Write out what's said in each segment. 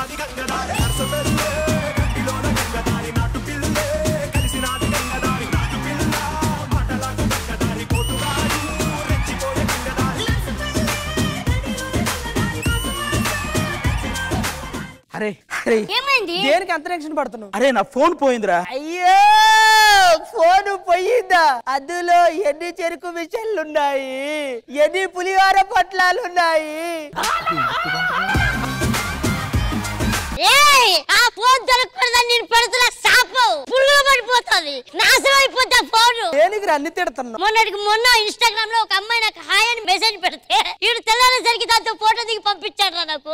అరే అరే ఏమైంది దేనికి అంత టెన్షన్ పడుతున్నావు అరే నా ఫోన్ పోయిందిరా అయ్యో ఫోన్ పోయిందా అందులో ఎన్ని చెరుకు మిషన్లు ఉన్నాయి ఎన్ని పులిహోర పొట్లాలు ఉన్నాయి ఏయ్ ఆ ఫోన్ దొరకకూడదని నేను పెడుతున్న సాపు పురుగులు పడిపోతుంది నాశనం అయిపోతా ఫోన్ దేనికి అన్ని తిడుతున్నావు మొన్నటికి మొన్న ఇన్స్టాగ్రామ్ లో ఒక అమ్మాయి నాకు హాయ్ అని మెసేజ్ పెడితే ఈడు తెల్లారేసరికి దాంతో ఫోటో దిగి పంపించాడు నాకు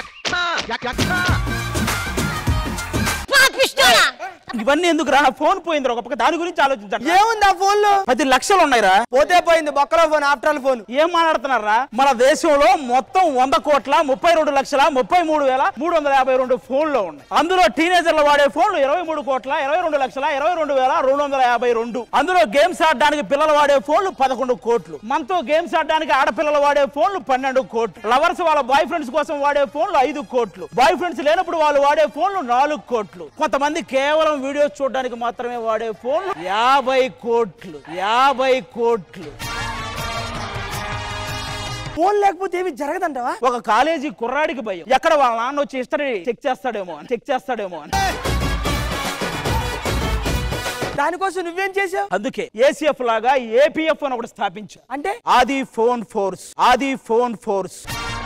పాపిస్తోడా ఇవన్నీ ఎందుకు రా నా ఫోన్ పోయిందిరా ఒక పక్క దాని గురించి ఆలోచించండి ఏముంది ఆ ఫోన్ లో పది లక్షలు ఉన్నాయిరా పోతే పోయింది బొక్కలో ఫోన్ ఆఫ్టర్ ఆల్ ఫోన్ ఏం మాట్లాడుతున్నారా మన దేశంలో మొత్తం వంద కోట్ల ముప్పై రెండు లక్షల ముప్పై మూడు వేల మూడు వందల యాభై రెండు ఫోన్లు ఉన్నాయి అందులో టీనేజర్లు వాడే ఫోన్లు ఇరవై మూడు కోట్ల ఇరవై రెండు లక్షల ఇరవై రెండు వేల రెండు వందల యాభై రెండు అందులో గేమ్స్ ఆడడానికి పిల్లలు వాడే ఫోన్లు పదకొండు కోట్లు మనతో గేమ్స్ ఆడడానికి ఆడపిల్లలు వాడే ఫోన్లు పన్నెండు కోట్లు లవర్స్ వాళ్ళ బాయ్ ఫ్రెండ్స్ కోసం వాడే ఫోన్లు ఐదు కోట్లు బాయ్ ఫ్రెండ్స్ లేనప్పుడు వాళ్ళు వాడే ఫోన్లు నాలుగు కోట్లు కొంతమంది కేవలం వీడియోస్ చూడడానికి మాత్రమే వాడే ఫోన్లు యాభై కోట్లు యాభై కోట్లు ఫోన్ లేకపోతే ఏమి జరగదంటావా ఒక కాలేజీ కుర్రాడికి భయం ఎక్కడ వాళ్ళ నాన్న వచ్చి హిస్టరీ చెక్ చేస్తాడేమో అని చెక్ చేస్తాడేమో అని దానికోసం నువ్వేం చేసావు అందుకే ఏసీఎఫ్ లాగా ఏపీఎఫ్ అని ఒకటి స్థాపించా అంటే Aadi phone force Aadi phone force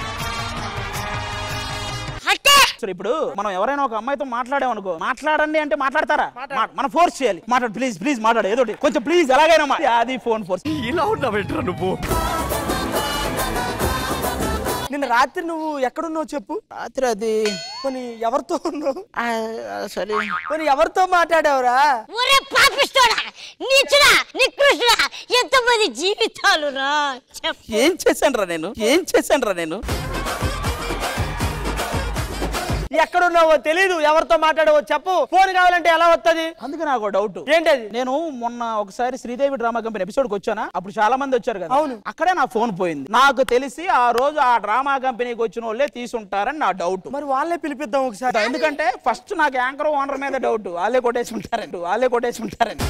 అంటే సరే ఇప్పుడు మనం ఎవరైనా ఒక అమ్మాయితో మాట్లాడామనుకో మాట్లాడండి అంటే మాట్లాడతారా మా- మనం ఫోర్స్ చేయాలి మాట్లాడు ప్లీజ్ ప్లీజ్ మాట్లాడు ఏదో ఒకటి. కొంచెం ప్లీజ్ ఎలాగైనా మా- ఆది ఫోన్ ఫోర్స్ ఇలా ఉన్నావేంట్రా నువ్వు నిన్న రాత్రి నువ్వు ఎక్కడున్నావు చెప్పు రాత్రి అది కొన్ని ఎవరితో ఉన్నావు ఆ, సరే కొన్ని ఎవరితో మాట్లాడావురా ఒరే పాపిస్తోడా నీచుడా నికృష్టుడా ఎంతమంది జీవితాలు రా చెప్పు ఏం చేశాను రా నేను ఏం చేశాను రా నేను ఎక్కడున్నావో తెలీదు ఎవరితో మాట్లాడావో చెప్పు ఫోన్ కావాలంటే ఎలా వస్తది అందుకే నాకు డౌట్ ఏంటది నేను మొన్న ఒకసారి శ్రీదేవి డ్రామా కంపెనీ ఎపిసోడ్ కి వచ్చానా అప్పుడు చాలా మంది వచ్చారు కదా అవును. అక్కడే నా ఫోన్ పోయింది నాకు తెలిసి ఆ రోజు ఆ డ్రామా కంపెనీకి వచ్చిన వాళ్ళే తీసుంటారని నా డౌట్ మరి వాళ్ళే పిలిపిద్దాం ఒకసారి ఎందుకంటే ఫస్ట్ నాకు యాంకర్ ఓనర్ మీద డౌట్ వాళ్ళే కొట్టేసి ఉంటారండి వాళ్ళే కొట్టేసి ఉంటారండి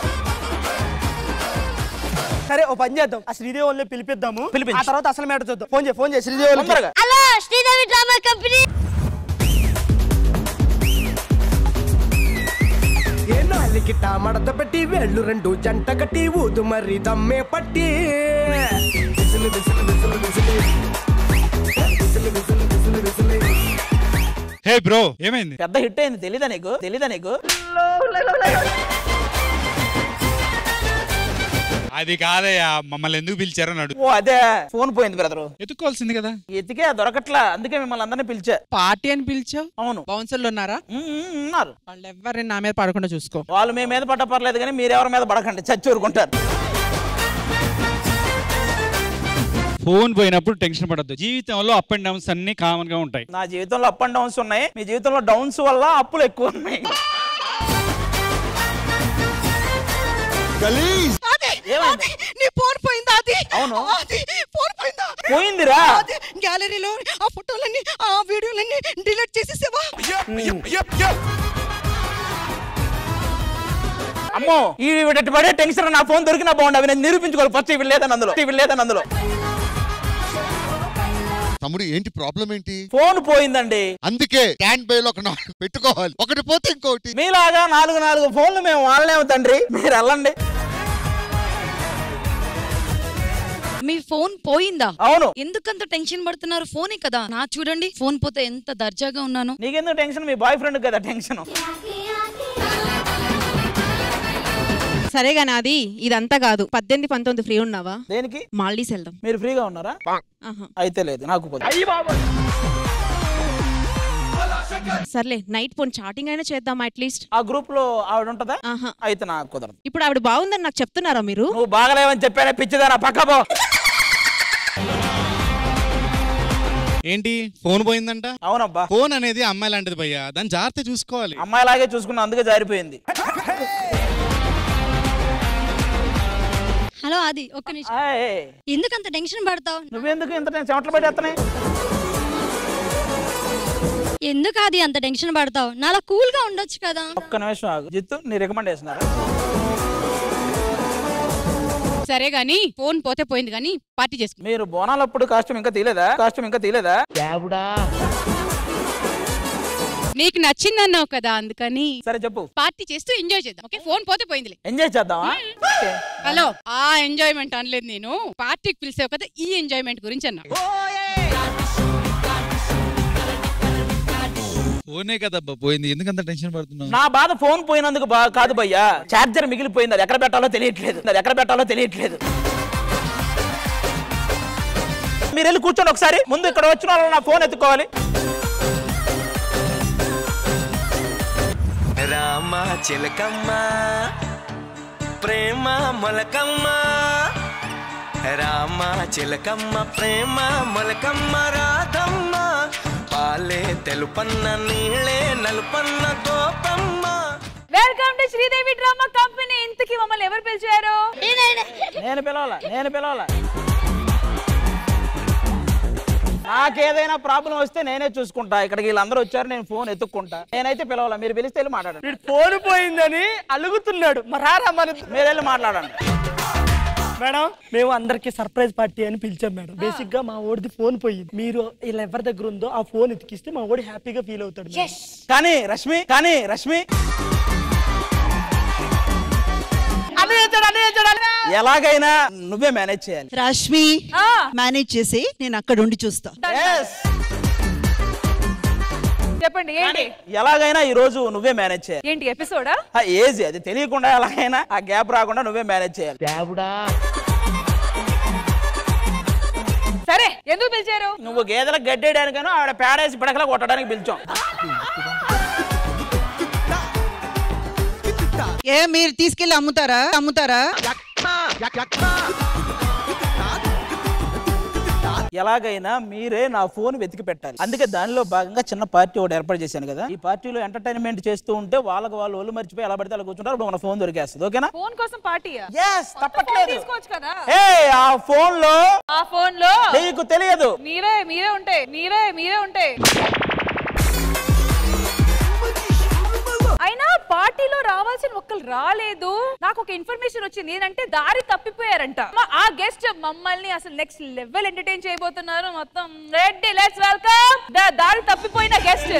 సరే ఓ పని చేద్దాం ఆ శ్రీదేవి వాళ్ళని పిలిపిద్దాము పిలిపించు. ఆ తర్వాత అసలు మేట చూద్దాం ఫోన్ చేయి ఫోన్ చేయి శ్రీదేవి వాళ్ళకి. తొందరగా హలో శ్రీదేవి డ్రామా కంపెనీ ఏ నాలికిట మడత పెట్టి వేళ్ళు రెండు జంట కట్టి ఊదు మరి దమ్మే పట్టి విసులు విసులు విసులు విసులు విసులు విసులు విసులు విసులు హే బ్రో ఏమైంది పెద్ద హిట్ అయింది తెలీదా నీకు తెలీదా నీకు అది కాదయ్యా మమ్మల్ని ఎందుకు పిలిచారో నడు ఓ అదే ఫోన్ పోయింది బ్రదరు ఎత్తుకోవాల్సింది కదా ఎతికే దొరకట్లా అందుకే మిమ్మల్ని అందరినీ పిలిచా పార్టీ అని పిలిచావు అవును బౌన్సర్లు ఉన్నారా ఉమ్, ఉమ్, ఉన్నారు వాళ్ళు ఎవరిని నా మీద పడకుండా చూసుకో వాళ్ళు మీ మీద పట్ట పర్లేదు కానీ మీరు ఎవరి మీద పడకండి చచ్చి ఊరుకుంటారు ఫోన్ పోయినప్పుడు టెన్షన్ పడద్దు జీవితంలో అప్ అండ్ డౌన్స్ అన్ని కామన్ గా ఉంటాయి నా జీవితంలో అప్ అండ్ డౌన్స్ ఉన్నాయి మీ జీవితంలో డౌన్స్ వల్ల అప్పులు ఎక్కువ ఉన్నాయి ఏమైంది నీ ఫోన్ పోయిందా అది అవును. అది ఫోన్ పోయిందా పోయిందిరా అది గ్యాలరీలో ఆ ఫోటోలన్నీ ఆ వీడియోలన్నీ డిలీట్ చేసేసావా అమ్మో ఈ వీడటి పడే టెన్షన్ నా ఫోన్ దొరికినా బాగుండు అవి నేను నిరూపించుకోవాలి ఫస్ట్ ఇవి లేదని అందులో ఇవి లేదని అందులో తమ్ముడు ఏంటి ప్రాబ్లం ఏంటి ఫోన్ పోయిందండి అందుకే స్టాండ్ బై లో ఒక నాలుగు పెట్టుకోవాలి ఒకటి పోతే ఇంకోటి మీలాగా నాలుగు నాలుగు ఫోన్లు మేము వాళ్ళలేము తండ్రి మీరు వెళ్ళండి మీ ఫోన్ పోయిందా అవును ఎందుకంత టెన్షన్ పడుతున్నారు ఫోనే కదా నా చూడండి ఫోన్ పోతే ఎంత దర్జాగా ఉన్నాను నీకెందుకు టెన్షన్ మీ బాయ్ ఫ్రెండ్ కదా టెన్షన్ సరే గాని అది ఇదంతా కాదు పద్దెనిమిది పంతొమ్మిది ఫ్రీ ఉన్నావా దేనికి మాల్డీస్ వెళ్దాం మీరు ఫ్రీగా ఉన్నారా ఆహా. అయితే లేదు నాకు కుదరదు. సర్లే నైట్ పోన్ చాటింగ్ అయినా చేద్దాం అట్లీస్ట్ ఆ గ్రూప్ లో ఆవిడ ఉంటదా ఆహా అయితే నాకు కుదరదు ఇప్పుడు ఆవిడ బాగుందని నాకు చెప్తున్నారా మీరు నువ్వు బాగలేవని చెప్పానే పిచ్చిదారా పక్క పో ఏంటి ఫోన్ పోయిందంట అవునబ్బా ఫోన్ అనేది అమ్మాయి లాంటిది భయ్యా దాన్ని జాగ్రత్త చూసుకోవాలి అమ్మాయిలాగే చూసుకున్నా అందుకే జారిపోయింది హలో అది ఒక్క నిమిషం ఆయ్, ఎందుకు అంత టెన్షన్ పడతావు నువ్వెందుకు ఇంత నేను చెమటలు పెట్టేస్తున్నాయి ఎందుకు అది అంత టెన్షన్ పడతావు నాలా కూల్ గా ఉండొచ్చు కదా ఒక్క నిమిషం ఆగు జిత్తు నీ రికమెండ్ చేసినారా సరే గాని ఫోన్ పోతే పోయింది గాని పార్టీ చేసుకో మీరు బోనాలప్పుడు కాస్ట్యూమ్ ఇంకా తీలేదా కాస్ట్యూమ్ ఇంకా తీలేదా నీకు నచ్చింది అన్నావు కదా అందుకని సరే చెప్పు పార్టీ చేస్తూ ఎంజాయ్ చేద్దాం ఓకే ఫోన్ పోతే పోయిందిలే ఎంజాయ్ చేద్దామా హలో ఆ ఎంజాయ్మెంట్ అనలేదు నేను పార్టీకి పిలిచావు కదా ఈ ఎంజాయ్మెంట్ గురించి అన్నా ఫోనే కదబ్బా పోయింది ఎందుకంత టెన్షన్ పడుతున్నావు నా బాధ ఫోన్ పోయినందుకు బా కాదు భయ్యా చార్జర్ మిగిలిపోయింది అది ఎక్కడ పెట్టాలో తెలియట్లేదు అది ఎక్కడ పెట్టాలో తెలియట్లేదు మీరు వెళ్ళి కూర్చోండి ఒకసారి ముందు ఇక్కడ వచ్చిన వాళ్ళు నా ఫోన్ ఎత్తుకోవాలి రామ చిలకమ్మ ప్రేమ మొలకమ్మ రామ చిలకమ్మ ప్రేమ మొలకమ్మ రాధమ్మ పాలే తెలుపన్న నీళ్ళే నలుపన్న Gopamma welcome to Sridevi drama company ఇంతకి మమ్మల్ని ఎవరు పిలిచారు నేను పిలవాల నేను పిలవాల నాకేదైనా ప్రాబ్లం వస్తే నేనే చూసుకుంటా ఇక్కడికి వీళ్ళందరూ వచ్చారు నేను ఫోన్ ఎత్తుక్కుంటా నేనైతే పిలవాల మీరు పిలిస్తే వెళ్ళి మాట్లాడండి వీడు ఫోన్ పోయిందని అలుగుతున్నాడు మరి రారా మన మీరు వెళ్ళి మాట్లాడండి మేడం మేము అందరికి సర్ప్రైజ్ పార్టీ అని పిలిచాం మేడం బేసిక్ గా మా ఓడిది ఫోన్ పోయింది మీరు ఇలా ఎవరి దగ్గర ఉందో ఆ ఫోన్ ఎతికిస్తే మా ఓడి హ్యాపీగా ఫీల్ అవుతాడు మేడం. కానీ రష్మి కానీ రష్మి ఎలాగైనా నువ్వే మేనేజ్ చేయాలి రష్మి మేనేజ్ చేసి నేను అక్కడ ఉండి చూస్తా చెప్పండి ఏంటి ఎలాగైనా ఈ రోజు నువ్వే మేనేజ్ చేయాలి ఏంటి ఎపిసోడా ఆ ఏజ్ అది తెలియకుండా ఎలాగైనా ఆ గ్యాప్ రాకుండా నువ్వే మేనేజ్ చేయాలి సరే ఎందుకు పిలిచారు నువ్వు గేదెలకు గడ్డేయడానికైనా ఆవిడ పేడేసి పిడకలా కొట్టడానికి పిలిచాం ఏ మీరు తీసుకెళ్లి అమ్ముతారా అమ్ముతారా ఎలాగైనా మీరే నా ఫోన్ వెతికి పెట్టాలి అందుకే దానిలో భాగంగా చిన్న పార్టీ ఒకటి ఏర్పాటు చేశాను కదా ఈ పార్టీలో ఎంటర్టైన్మెంట్ చేస్తూ ఉంటే వాళ్ళకి వాళ్ళు ఒళ్ళు మర్చిపోయి ఎలా పడితే అలా కూర్చుంటారు అప్పుడు మన ఫోన్ దొరికేస్తుంది ఓకేనా ఫోన్ కోసం పార్టీయా తప్పట్లేదు తీసుకోవచ్చు కదా ఏ ఆ ఫోన్ లో ఆ ఫోన్ లో నీకు తెలియదు మీరే మీరే ఉంటాయి మీరే మీరే ఉంటాయి అయినా పార్టీలో రావాల్సిన ఒక్కరు రాలేదు నాకు ఒక ఇన్ఫర్మేషన్ వచ్చింది ఏంటంటే దారి తప్పిపోయారంట మా- ఆ గెస్ట్ మమ్మల్ని అసలు నెక్స్ట్ లెవెల్ ఎంటర్టైన్ చేయబోతున్నారు మొత్తం రెడ్డి లెట్స్ వెల్కమ్ ద దారి తప్పిపోయిన గెస్ట్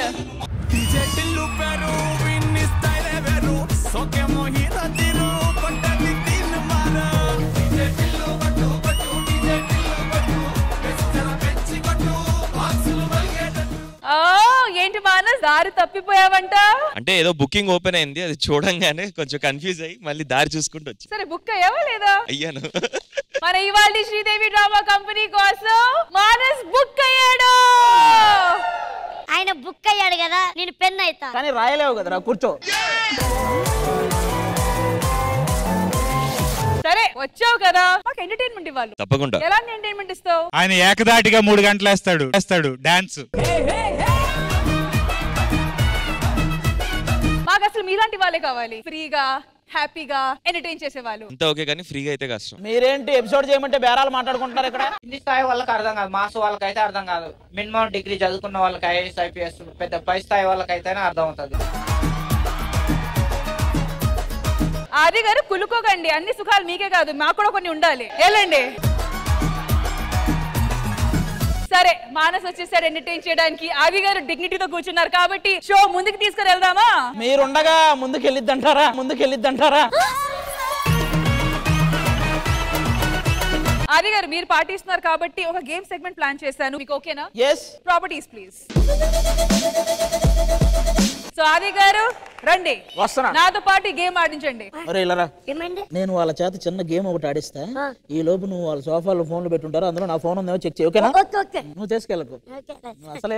ఓ ఏంటి మానస్ దారి తప్పిపోయావంట అంటే ఏదో బుకింగ్ ఓపెన్ అయింది అది చూడంగానే కొంచెం కన్ఫ్యూజ్ అయ్యి మళ్ళీ దారి చూసుకుంటూ వచ్చి సరే బుక్ అయ్యావా లేదా అయ్యాను మన ఇవాళ శ్రీదేవి డ్రామా కంపెనీ కోసం మానస్ బుక్ అయ్యాడు ఆయన బుక్ అయ్యాడు కదా నేను పెన్ అవుతా కానీ రాయలేవు కదరా కూర్చో సరే వచ్చావు కదా మాకు ఎంటర్టైన్మెంట్ ఇవ్వాలి తప్పకుండా. ఎలాంటి ఎంటర్టైన్మెంట్ ఇస్తావు ఆయన ఏకదాటిగా మూడు గంటలు వేస్తాడు వేస్తాడు డాన్స్ మాకు అసలు మీలాంటి వాళ్ళే కావాలి ఫ్రీగా హ్యాపీగా ఎంటర్టైన్ చేసేవాళ్ళు అంతా ఓకే కానీ ఫ్రీగా అయితే కష్టం మీరేంటి ఎపిసోడ్ చేయమంటే బేరాలు మాట్లాడుకుంటున్నారు ఇక్కడ కింది స్థాయి వాళ్ళకి అర్థం కాదు మాస్ వాళ్ళకైతే అర్థం కాదు మినిమం డిగ్రీ చదువుకున్న వాళ్ళకి ఐఏఎస్ ఐపీఎస్ పెద్ద పై స్థాయి వాళ్ళకైతేనే అర్థం అవుతుంది ఆది గారు కులుకోకండి అన్ని సుఖాలు మీకే కాదు మాకు కూడా కొన్ని ఉండాలి వెళ్ళండి సరే మానస్ వచ్చేసాడు ఎంటర్టైన్ చేయడానికి ఆది గారు డిగ్నిటీతో కూర్చున్నారు కాబట్టి షో ముందుకు తీసుకుని వెళ్దామా మీరుండగా ముందుకు వెళ్ళిద్దంటారా ముందుకు వెళ్ళిద్దంటారా ఆది గారు మీరు పాటిస్తున్నారు కాబట్టి ఒక గేమ్ సెగ్మెంట్ ప్లాన్ చేశాను మీకు ఓకేనా ఎస్ ప్రాపర్టీస్ ప్లీజ్ సో ఆది గారు రండి వస్తున్నా. నాతో పాటు ఈ గేమ్ ఆడించండి అరే ఇలారా నేను వాళ్ళ చేత చిన్న గేమ్ ఒకటి ఆడిస్తా ఈ లోపు నువ్వు వాళ్ళ సోఫాలో ఫోన్లు పెట్టుంటారు అందులో నా ఫోన్ ఉందేమో చెక్ చేయి ఓకేనా నువ్వు తీసుకెళ్ళకు నువ్వు అసలే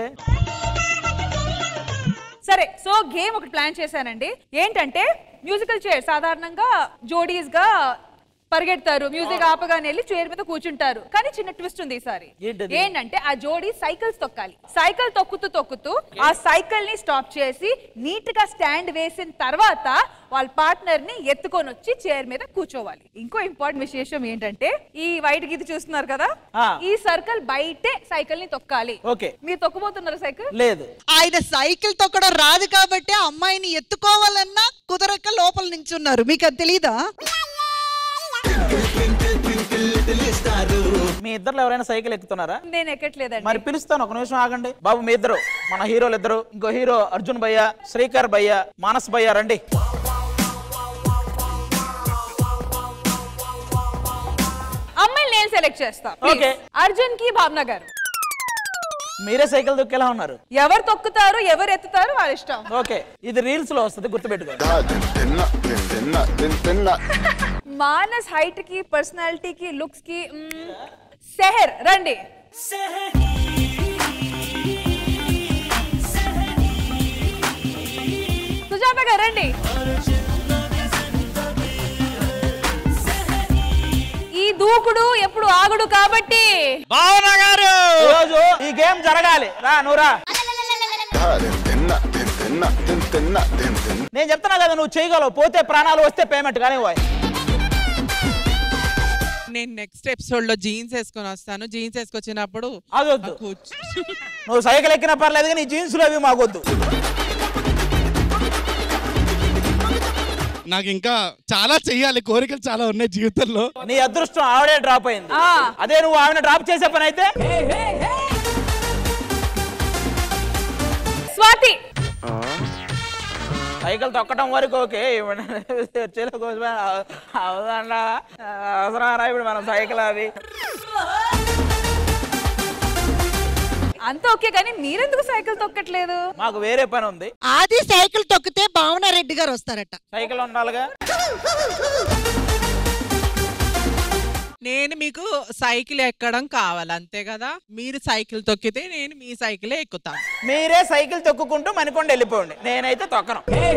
సరే సో గేమ్ ఒకటి ప్లాన్ చేశానండి ఏంటంటే మ్యూజికల్ చైర్ సాధారణంగా జోడీస్ గా పరిగెడతారు మ్యూజిక్ ఆపగానే వెళ్ళి చైర్ మీద కూర్చుంటారు కానీ చిన్న ట్విస్ట్ ఉంది ఈసారి ఏంటది? ఏంటంటే ఆ జోడి సైకిల్స్ తొక్కాలి సైకిల్ తొక్కుతూ తొక్కుతూ ఆ సైకిల్ ని స్టాప్ చేసి నీట్ గా స్టాండ్ వేసిన తర్వాత వాళ్ళ పార్ట్నర్ ని ఎత్తుకొని వచ్చి చైర్ మీద కూర్చోవాలి ఇంకో ఇంపార్టెంట్ విశేషం ఏంటంటే ఈ వైట్ గీత చూస్తున్నారు కదా ఆ. ఈ సర్కిల్ బయటే సైకిల్ ని తొక్కాలి ఓకే మీరు తొక్కబోతున్నారు సైకిల్ లేదు ఆయన సైకిల్ తొక్కడం రాదు కాబట్టి ఆ అమ్మాయిని ఎత్తుకోవాలన్నా కుదరక లోపల నించున్నారు మీకు అది తెలీదా మీ ఇద్దరు ఎవరైనా సైకిల్ ఎక్కుతున్నారా నేను ఎక్కట్లేదండి మరి పిలుస్తాను ఒక నిమిషం ఆగండి బాబు మీ ఇద్దరు మన హీరోలు ఇద్దరు ఇంకో హీరో అర్జున్ భయ్య శ్రీకర్ భయ్య మానస్ భయ్య రండి అమ్మాయిని నేను సెలెక్ట్ చేస్తా ఓకే. అర్జున్ కి భావన గారు మీరే సైకిల్ దొక్కేలా ఉన్నారు ఎవరు తొక్కుతారు ఎవరు ఎత్తుతారు వాళ్ళ ఇష్టం ఓకే ఇది రీల్స్ లో వస్తుంది గుర్తుపెట్టుకో మానస్ హైట్ కి పర్సనాలిటీకి లుక్స్ కి మ్మ్, సెహర్ రండి సుజాత గారు రండి ఈ దూకుడు ఎప్పుడు ఆగుడు కాబట్టి భావన గారు ఈరోజు ఈ గేమ్ జరగాలి రా నువ్వు రా నేను చెప్తున్నా కదా నువ్వు చేయగలవు పోతే ప్రాణాలు వస్తే పేమెంట్ కానీ పోయ్. నేను నెక్స్ట్ ఎపిసోడ్ లో జీన్స్ వేసుకొని వస్తాను జీన్స్ వేసుకొచ్చినప్పుడు అదొద్దు నువ్వు సైకిల్ ఎక్కినా పర్లేదు కానీ జీన్స్లు అవి మాకొద్దు నాకు ఇంకా చాలా చెయ్యాలి కోరికలు చాలా ఉన్నాయి జీవితంలో నీ అదృష్టం ఆవిడే డ్రాప్ అయింది అదే నువ్వు ఆమెను డ్రాప్ చేసే పని అయితే స్వాతి సైకిల్ తొక్కడం వరకు ఓకే చర్చల కోసమే అవుదండ అవసరం ఇప్పుడు మనం సైకిల్ అవి అంత ఓకే కానీ మీరెందుకు సైకిల్ తొక్కట్లేదు మాకు వేరే పని ఉంది ఆది సైకిల్ తొక్కితే భావన రెడ్డి గారు వస్తారట సైకిల్ ఉండాలిగా నేను మీకు సైకిల్ ఎక్కడం కావాలి అంతే కదా మీరు సైకిల్ తొక్కితే నేను మీ సైకిలే ఎక్కుతాను మీరే సైకిల్ తొక్కుకుంటూ మణికొండ వెళ్ళిపోండి నేనైతే తొక్కను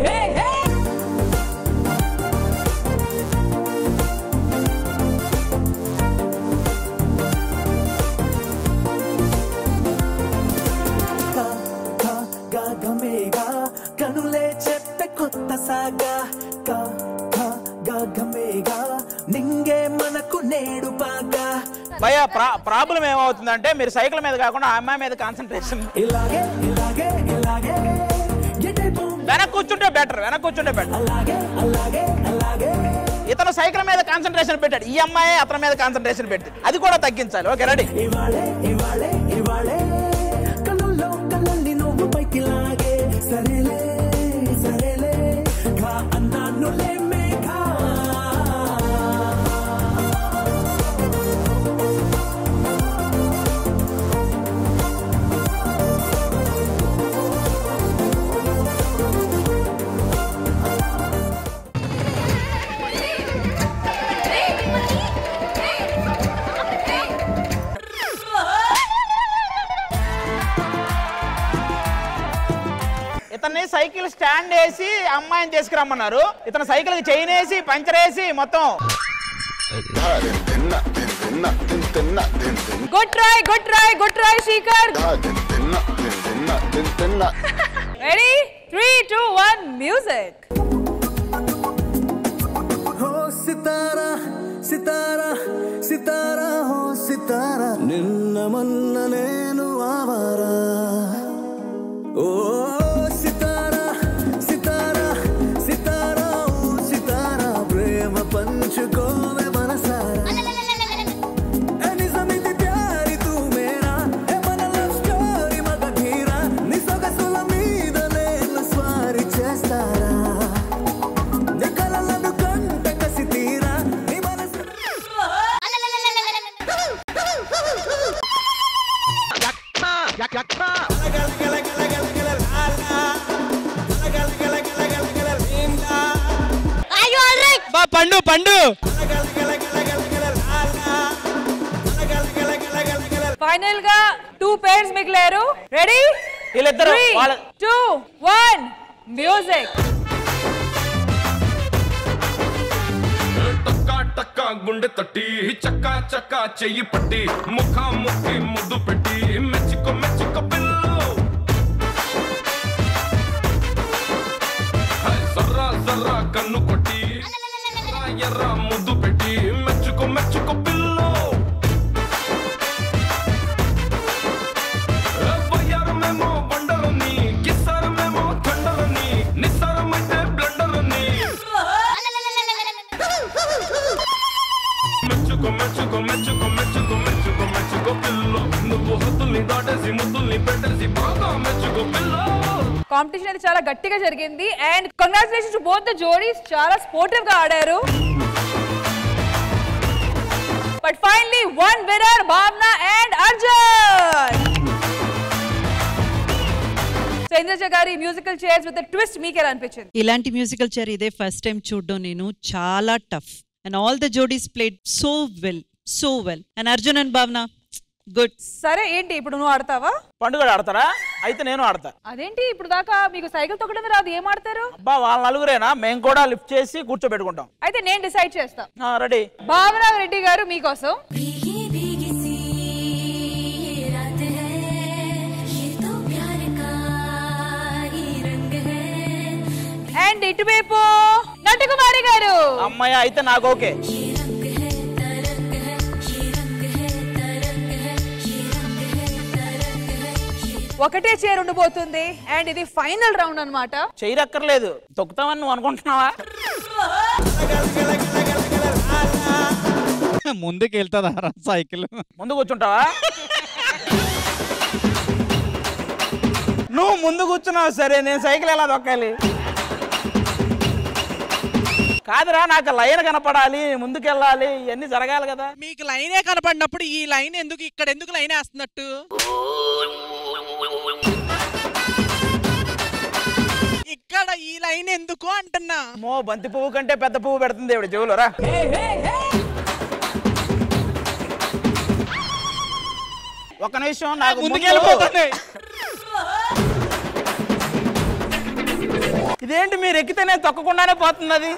గమేగా కనులే చెప్పే కొత్త సాగా గా గా గా గమేగా నింగే మనకు నేడు బాగా భయ ప్రాబ్లం ఏమవుతుందంటే మీరు సైకిల్ మీద కాకుండా ఆ అమ్మాయి మీద కాన్సన్ట్రేషన్ ఇలాగే ఇలాగే ఇలాగే వెనక్కి కూర్చుంటే బెటర్ వెనక్కి కూర్చుంటే బెటర్ అలాగే అలాగే అలాగే ఇతను సైకిల్ మీద కాన్సన్ట్రేషన్ పెట్టాడు ఈ అమ్మాయి అతని మీద కాన్సన్ట్రేషన్ పెట్టింది అది కూడా తగ్గించాలి ఓకే రెడీ ఇవాళే ఇవాళే ఇవాళే కళ్ళల్లో కళ్ళల్ని నువ్వు పైకి లాగే సరేలే సరేలే గా అన్నానులే మేఘా ఇతన్ని సైకిల్ స్టాండ్ వేసి అమ్మాయిని తీసుకురమ్మన్నారు ఇతను సైకిల్ కి చైన్ వేసి పంచర్ వేసి మొత్తం good try good try good try Sekhar ready three two one music हो सितारा सितारा सितारा हो सितारा నిన్న మొన్న నేను ఆవారా ఓ సితారా సితారా సితారా ఓ సితారా ప్రేమ పంచుకోవే మనసారా ఏ నిజమిది ప్యారి తూ మేరా ఏ మన లవ్ స్టోరీ మగ ధీరా నీ సొగసుల మీద నేను స్వారీ చేస్తారా నీ కలలను కంట కసి తీరా నీ మనసు బా పండు పండు ఫైనల్ గా టూ పేర్స్ మిగిలారు రెడీ వీళ్ళిద్దరూ వాళ్ళ- టూ వన్ మ్యూజిక్ టక్క గుండె తట్టి చక్క చక్క చెయ్యి పట్టి ముఖ ముక్కి ముద్దు పెట్టి మెచ్చుకో మెచ్చుకో పిల్లు హై, జర్రా జర్రా కన్ను కొట్టి ఎర్ర ఎర్ర ముద్దు పెట్టి మెచ్చుకో మెచ్చుకో పిల్లు వయ్యారమేమో వండరని కిస్సారమేమో థండరని నిస్సారమైతే బ్లండరని మెచ్చుకో మెచ్చుకో మెచ్చుకో మెచ్చుకో మెచ్చుకో మెచ్చుకో పిల్లు నువ్వు హద్దుల్ని దాటేసి ముద్దుల్ని పెట్టేసి బాగా మెచ్చుకో పిల్లు కాంపిటీషన్ అయితే చాలా గట్టిగా జరిగింది and congratulation to both the jodis చాలా స్పోర్టివ్ గా ఆడారు but finally one winner Bhavana and Arjun so Indraja గారి మ్యూజికల్ చైర్స్ విత్ ట్విస్ట్ మీకు ఎలా అనిపించింది ఇలాంటి మ్యూజికల్ చైర్ ఇదే ఫస్ట్ టైం చూడడం నేను చాలా tough and all the jodis played so well so well and Arjun and Bhavana good సరే ఏంటి ఇప్పుడు నువ్వు ఆడతావా పండుగ ఆడతారా అయితే నేను ఆడతా అదేంటి ఇప్పుడు దాకా మీకు సైకిల్ తొక్కడం రాదు ఏం ఆడతారు అబ్బా వాళ్ళ నలుగురేనా మేము కూడా లిఫ్ట్ చేసి కూర్చోబెట్టుకుంటాం అయితే నేను డిసైడ్ చేస్తా రెడీ భావన రెడ్డి గారు మీకోసం అండ్ ఇటువైపు నటకుమారి గారు అమ్మాయి అయితే నాకు ఓకే ఒకటే చైర్ ఉండిపోతుంది అండ్ ఇది ఫైనల్ రౌండ్ అన్నమాట చేయరక్కర్లేదు తొక్కుతామని నువ్వు అనుకుంటున్నావా ముందుకు వెళ్తుందా సైకిల్ ముందు కూర్చుంటావా నువ్వు ముందు కూర్చున్నావు సరే నేను సైకిల్ ఎలా దొక్కాలి కాదురా నాకు లైన్ కనపడాలి ముందుకెళ్ళాలి ఇవన్నీ జరగాలి కదా మీకు లైనే కనపడినప్పుడు ఈ లైన్ ఎందుకు ఇక్కడ ఎందుకు లైన్ వేస్తున్నట్టు ఇక్కడ ఈ లైన్ ఎందుకు అంటున్నా మో బంతి పువ్వు కంటే పెద్ద పువ్వు పెడుతుంది ఇవిడ చెవులు రా ఒక నిమిషం నాకు ముందుకు ముందు- వెళ్ళిపోతుంది. ఇదేంటి మీరు ఎక్కితేనే తొక్కకుండానే పోతుంది అది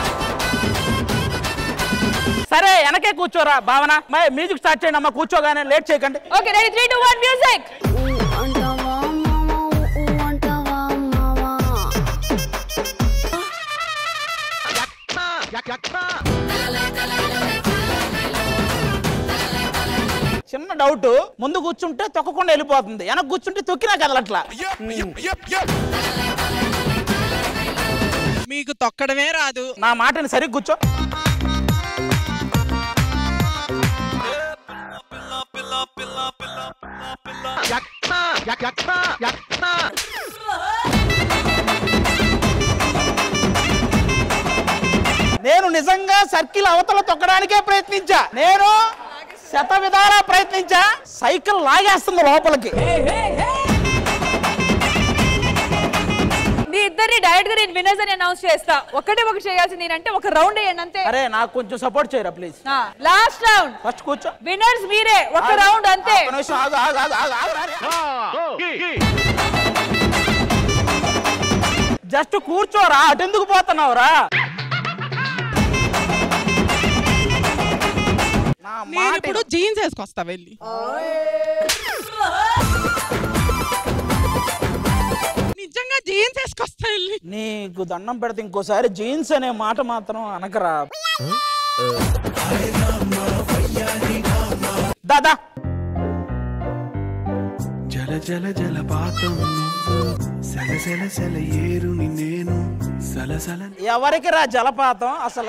సరే వెనకే కూర్చోరా భావన మరి మ్యూజిక్ స్టార్ట్ చేయండి అమ్మా కూర్చోగానే లేట్ చేయకండి okay ready three two one music చిన్న డౌట్ ముందు కూర్చుంటే తొక్కకుండా వెళ్ళిపోతుంది వెనక కూర్చుంటే తొక్కినా కదలట్లా మీకు తొక్కడమే రాదు నా మాటని సరిగ్గా కూర్చో నేను నిజంగా సర్కిల్ అవతల తొక్కడానికే ప్రయత్నించా నేను శత విధాలా ప్రయత్నించా సైకిల్ లాగేస్తుంది లోపలికి మీ ఇద్దరిని డైరెక్ట్ గా నేను విన్నర్స్ అని అనౌన్స్ చేస్తా ఒకటే ఒకటి చేయాల్సింది ఏంటంటే ఒక రౌండ్ వేయండి అంతే అరే నాకు కొంచెం సపోర్ట్ చేయరా ప్లీజ్ లాస్ట్ రౌండ్ ఫస్ట్ కూర్చో విన్నర్స్ మీరే ఒక ఆగు, రౌండ్ అంతే ఒక్క నిమిషం ఆగు, ఆగు, ఆగు, ఆగు, ఆగు, రా, రా. జస్ట్ కూర్చోరా అటెందుకు పోతున్నావురా నా నేను మాట ఇప్పుడు జీన్స్ వేసుకొస్తా వెళ్ళి నిజంగా జీన్స్ వేసుకొస్తా వెళ్ళి నీకు దండం పెడితే ఇంకోసారి జీన్స్ అనే మాట మాత్రం అనకరా దాదా జల జల జలపాతం సెల సెల సెల ఏరుని నేను సలసల ఎవరికి రా జలపాతం అసలు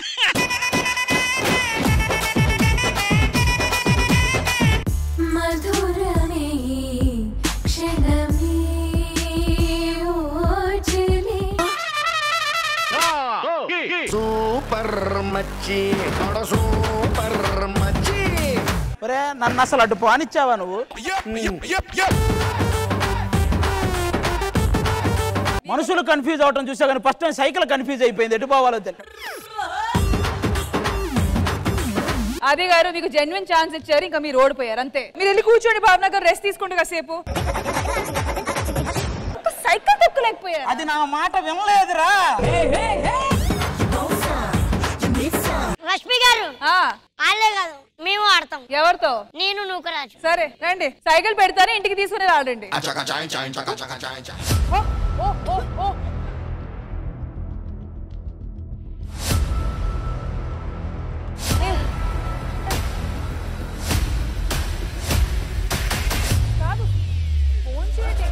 మధురమే క్షణమే ఓచలే సూపర్ మచ్చి సూపర్ మచ్చి ఒరే నన్ను అసలు అటు పోనిచ్చావా నువ్వు మనుషులు కన్ఫ్యూజ్ అవటం చూసా కానీ ఫస్ట్ టైం సైకిల్ కన్ఫ్యూజ్ అయిపోయింది ఎటు పోవాలో తెలియదు అది గారు మీకు జెన్యున్ ఛాన్స్ ఇచ్చారు ఇంకా మీరు ఓడిపోయారు అంతే మీరు వెళ్ళి కూర్చోండి భావన గారు రెస్ట్ తీసుకుంటే కాసేపు ఒక సైకిల్ తొక్కలేకపోయారు అది నా మాట వినలేదురా రష్మి గారు గారు వాళ్ళే కాదు మేము ఆడతాం ఎవరితో నేను నూకరాజు సరే రండి సైకిల్ పెడతాను ఇంటికి తీసుకుని రాడండి ఓ, ఓ, ఓ, ఓ. కాదు ఫోన్ చేయండి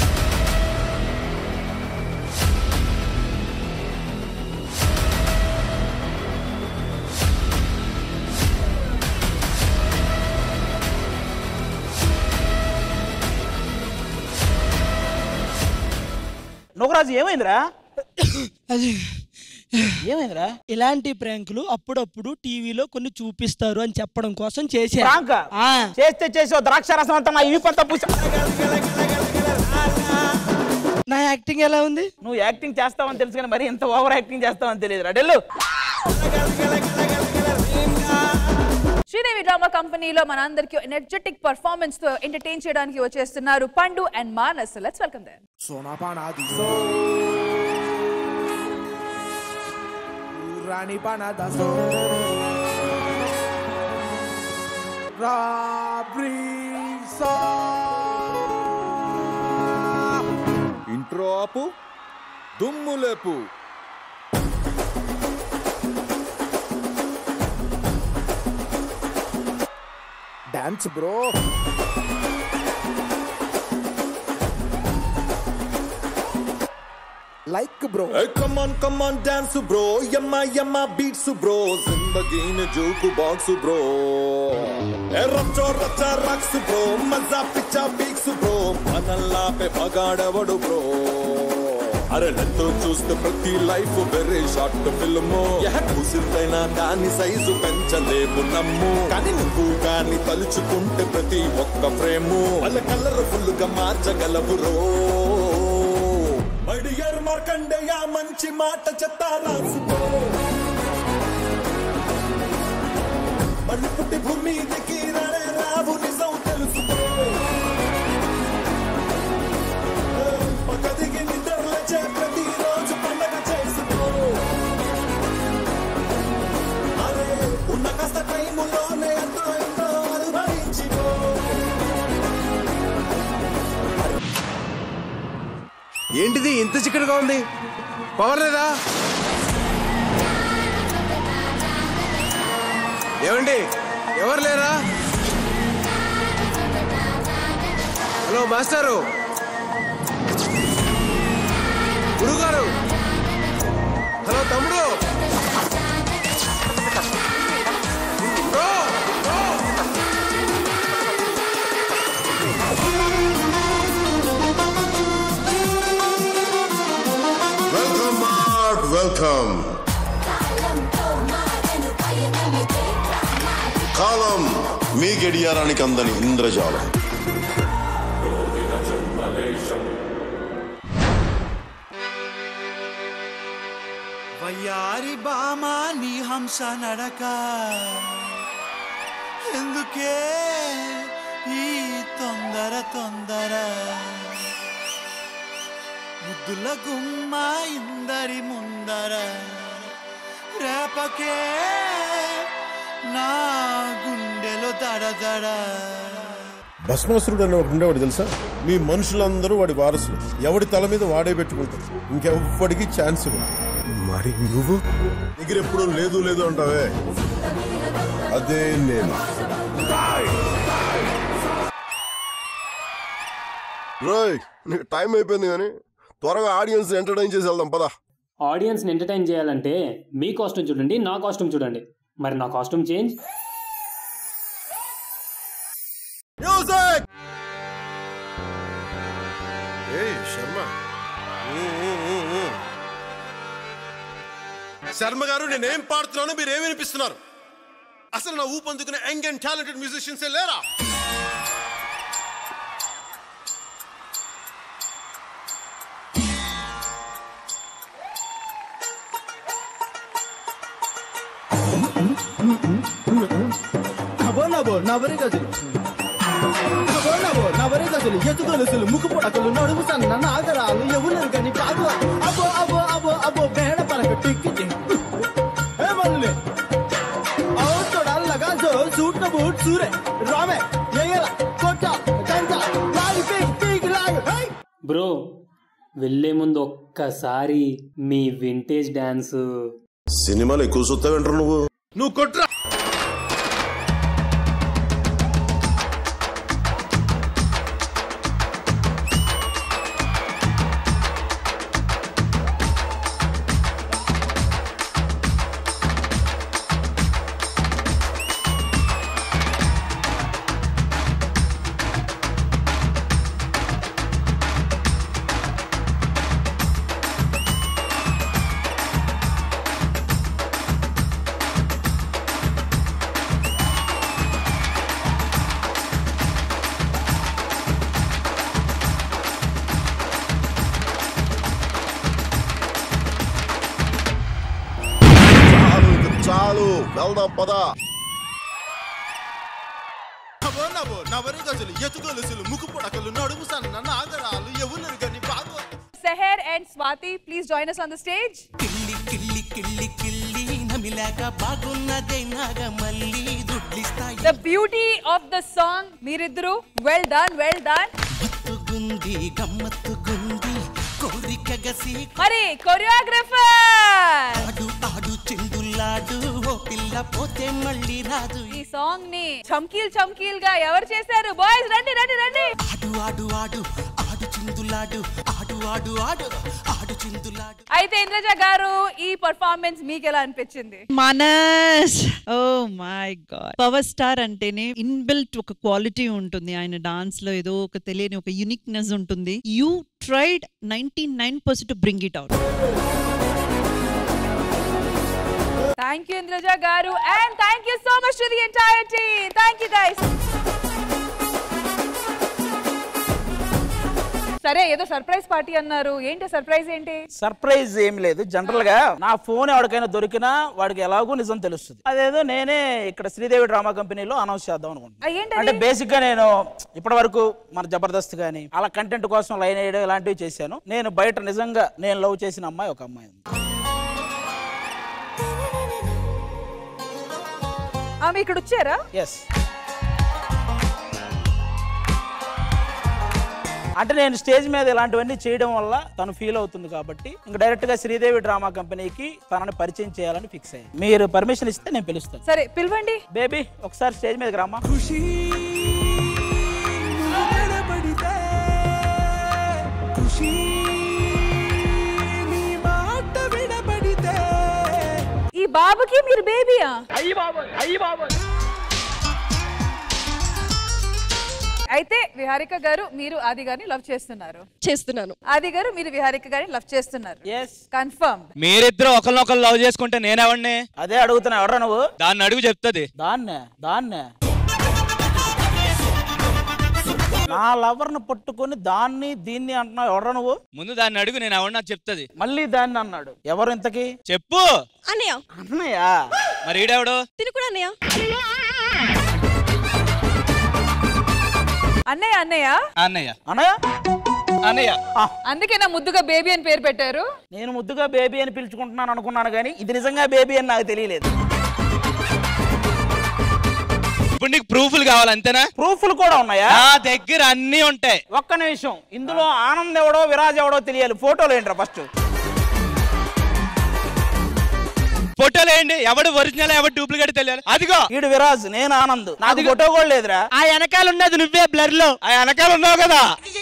నూకరాజు ఏమైందిరా అది ఏమైందిరా ఇలాంటి ప్రాంకులు అప్పుడప్పుడు టీవీలో కొన్ని చూపిస్తారు అని చెప్పడం కోసం చేశారు ప్రాంక్ చేస్తే చేసే ద్రాక్ష రసం అంతా నా ఈపంతా పూసా నా యాక్టింగ్ ఎలా ఉంది నువ్వు యాక్టింగ్ చేస్తావని తెలుసు కానీ మరి ఇంత ఓవర్ యాక్టింగ్ చేస్తావని తెలియదు డెల్లు శ్రీదేవి డ్రామా కంపెనీలో మనందరికీ ఎనర్జెటిక్ పర్ఫార్మెన్స్ తో ఎంటర్టైన్ చేయడానికి వచ్చేస్తున్నారు Pandu and Manas let's welcome there Sonapan adiso Rani panadaso Rabrisa intro ఆపు దుమ్ము లేపు Dance bro Like bro come on come on dance bro యమ్మ యమ్మ బీట్స్ బ్రో జిందగీని జోకు బాక్స్ బ్రో రచ్చో రచ్చ రక్స్ బ్రో మజా పిచ్చా పీక్స్ బ్రో మనల్లా పే మగాడవడు బ్రో అరే లెత్తో చూస్తే ప్రతి లైఫ్ వెరీ షార్ట్ ఫిల్మ్ కూసిందైనా దాని సైజు పెంచలేము నమ్ము కానీ నువ్వు కానీ తలుచుకుంటే ప్రతి ఒక్క ఫ్రేము వాళ్ళ కలర్ ఫుల్ గా మార్చగలవు రో మడియర్ మార్కండేయ మంచి మాట చెత్త రాసుకో మళ్ళీ పుట్టి భూమి దిగి రానే రావు నిజం తెలుసుకో పక్క దిగి నిద్రలచే ప్రతిరోజు పండగ చేసుకో అరే ఉన్న కాస్త టైములోనే ఎంతో ఎంతో అనుభవించుకో ఏంటిది ఇంత చిక్కడిగా ఉంది పవర్ లేదా ఏమండి ఎవరు లేరా హలో మాస్టారు గురుగారు హలో తమ్ముడు bro, bro. Welcome back welcome కాలం మీ గడియారానికి అందని ఇంద్రజాలం వయ్యారి బామా నీ హంస నడక ఎందుకే ఈ తొందర తొందర ముద్దుల గుమ్మ ఇందరి ముందర రేపకే నా గుండెలో దడ దడ భస్మాసురుడు అని ఒకడు ఉండేవాడు తెలుసా మీ మనుషులందరూ వాడి వారసులు ఎవడి తల మీద వాడే పెట్టుకుంటాడు ఇంకెవ్వడికి ఛాన్స్ మరి నువ్వు దగ్గర ఎప్పుడు లేదు లేదు అంటావే అదే నేను రోయ్ నీకు టైం అయిపోయింది కానీ త్వరగా ఆడియన్స్ ఎంటర్టైన్ చేసి వెళ్దాం పదా ఆడియన్స్ని ఎంటర్టైన్ చేయాలంటే మీ కాస్ట్యూమ్ చూడండి నా కాస్ట్యూమ్ చూడండి మరి నా కాస్ట్యూమ్ చేంజ్ మ్యూజిక్ ఏ శర్మ శర్మ గారు నేనేం పాడుతున్నాను మీరు ఏమి వినిపిస్తున్నారు అసలు నా ఊపందుకునే యంగ్ అండ్ టాలెంటెడ్ మ్యూజిషియన్స్ లేరా నవో నవో నవరి గజలు నవో నవో నవరి గజలు ఎత్తు గొలుసులు ముక్కు పొడకలు నడుము సన్న నాగరాలు ఎవరు గని కాదు అబో అబో అబో అబో బేడ పలక టిక్కి ఏ మల్లి సూరే రామే ఎయ్యల కొట్ట గంట లాగి పీక్ పీక్ లాగి హై బ్రో వెళ్ళే ముందు ఒక్కసారి మీ వింటేజ్ డాన్స్ సినిమాలు ఎక్కువ చూస్తావేంటారు నువ్వు నువ్వు కొట్రా చాలు ఇక చాలు వెళ్దాం పదా నవో నవో నవరి గజలు ఎతుగొలుసులు ముక్కు పొడకలు నడుము సన్న నాగరాలు ఎవరు గని బాగో Seher and Swati, please join us on the stage. కిల్లి కిల్లి కిల్లి కిల్లి నమిలాక బాగున్నదే నాగ మళ్ళీ దుడ్లిస్తాయి The beauty of the song, మీరిద్దరు well done, well done. గుంది గమ్మత్తుగుంది కోరిక గసి మరి కొరియోగ్రఫర్ ఆడు ఆడు చిందులాడు ఓ పిల్ల పోతే మళ్ళీ రాదు ఈ సాంగ్ ని చమ్కీల్ చమ్కీల్ గా ఎవరు చేశారు బాయ్స్ రండి రండి రండి ఆడు ఆడు ఆడు ఆడు చిందులాడు ఆడు ఆడు ఆడు ఆడు చిందులాడు అయితే ఇంద్రజ గారు ఈ పర్ఫార్మెన్స్ మీకు ఎలా అనిపించింది Manas oh my god power star అంటేనే ఇన్బిల్ట్ ఒక క్వాలిటీ ఉంటుంది ఆయన డాన్స్ లో ఏదో ఒక తెలియని ఒక యునిక్నెస్ ఉంటుంది you tried ninety nine percent bring it out thank you Indraja గారు and thank you so much to the entire team thank you guys సరే ఏదో సర్ప్రైజ్ పార్టీ అన్నారు ఏంటి సర్ప్రైజ్ ఏంటి సర్ప్రైజ్ ఏం లేదు జనరల్ గా నా ఫోన్ ఎవరికైనా దొరికినా వాడికి ఎలాగో నిజం తెలుస్తుంది అదేదో నేనే ఇక్కడ శ్రీదేవి డ్రామా కంపెనీలో అనౌన్స్ చేద్దాం అనుకుంటున్నాను ఆ, ఏంటది? అంటే బేసిక్ గా నేను ఇప్పటి వరకు మన జబర్దస్త్ గానీ అలా కంటెంట్ కోసం లైన్ వేయడం ఇలాంటివి చేశాను నేను బయట నిజంగా నేను లవ్ చేసిన అమ్మాయి ఒక అమ్మాయి ఉంది ఆమె ఇక్కడ వచ్చారా ఎస్ అంటే నేను స్టేజ్ మీద ఇలాంటివన్నీ చేయడం వల్ల తను ఫీల్ అవుతుంది కాబట్టి ఇంకా డైరెక్ట్ గా శ్రీదేవి డ్రామా కంపెనీకి తనని పరిచయం చేయాలని ఫిక్స్ అయ్యాను మీరు పర్మిషన్ ఇస్తే నేను పిలుస్తాను సరే పిలవండి బేబీ ఒకసారి స్టేజ్ మీదకి రామ్మా విడబడితే ఖుషి నీ మాట విడబడితే ఈ బాబుకి మీరు బేబీయా అయ్యి బాబు అయ్యి బాబు అయితే విహారిక గారు మీరు ఆది గారిని లవ్ చేస్తున్నారు చేస్తున్నాను ఆది గారు మీరు విహారిక గారిని లవ్ చేస్తున్నారు ఎస్ కన్ఫర్మ్ మీరిద్దరు ఒకరినొకరు లవ్ చేసుకుంటే నేనెవడిని అదే అడుగుతున్నా ఎవడ్రా నువ్వు దాన్ని అడుగు చెప్తుంది దాన్నే దాన్నే నా లవర్ను పట్టుకొని దాన్ని దీన్ని అంటున్నావు ఎవడ్రా నువ్వు ముందు దాన్ని అడుగు నేను ఎవడు నాకు చెప్తుంది మళ్ళీ దాన్ని అన్నాడు ఎవరు ఇంతకి చెప్పు అన్నయ్య అన్నయ్య మరి ఈడెవడు తిను కూడా అన్నయ్య అన్నయ్య అన్నయ్య అన్నయ్య అన్నయ్య అన్నయ్య అందుకే నా ముద్దుగా బేబీ అని పేరు పెట్టారు నేను ముద్దుగా బేబీ అని పిలుచుకుంటున్నాను అనుకున్నాను కానీ ఇది నిజంగా బేబీ అని నాకు తెలియలేదు ఇప్పుడు నీకు ప్రూఫ్లు కావాలి అంతేనా ప్రూఫ్లు కూడా ఉన్నాయా నా దగ్గర అన్ని ఉంటాయి ఒక్క నిమిషం ఇందులో ఆనంద్ ఎవడో విరాజ్ ఎవడో తెలియాలి ఫోటోలు ఏంట్రా ఫస్ట్ ఫోటోలు ఏంటి ఎవడు ఒరిజినల్ ఎవడు డూప్లికేట్ తెలియాలి అదిగో ఈడు విరాజ్ నేను ఆనంద్ నాకు ఫోటో కూడా లేదురా ఆ వెనకాల ఉన్నది నువ్వే బ్లర్ లో ఆ వెనకాల ఉన్నావు కదా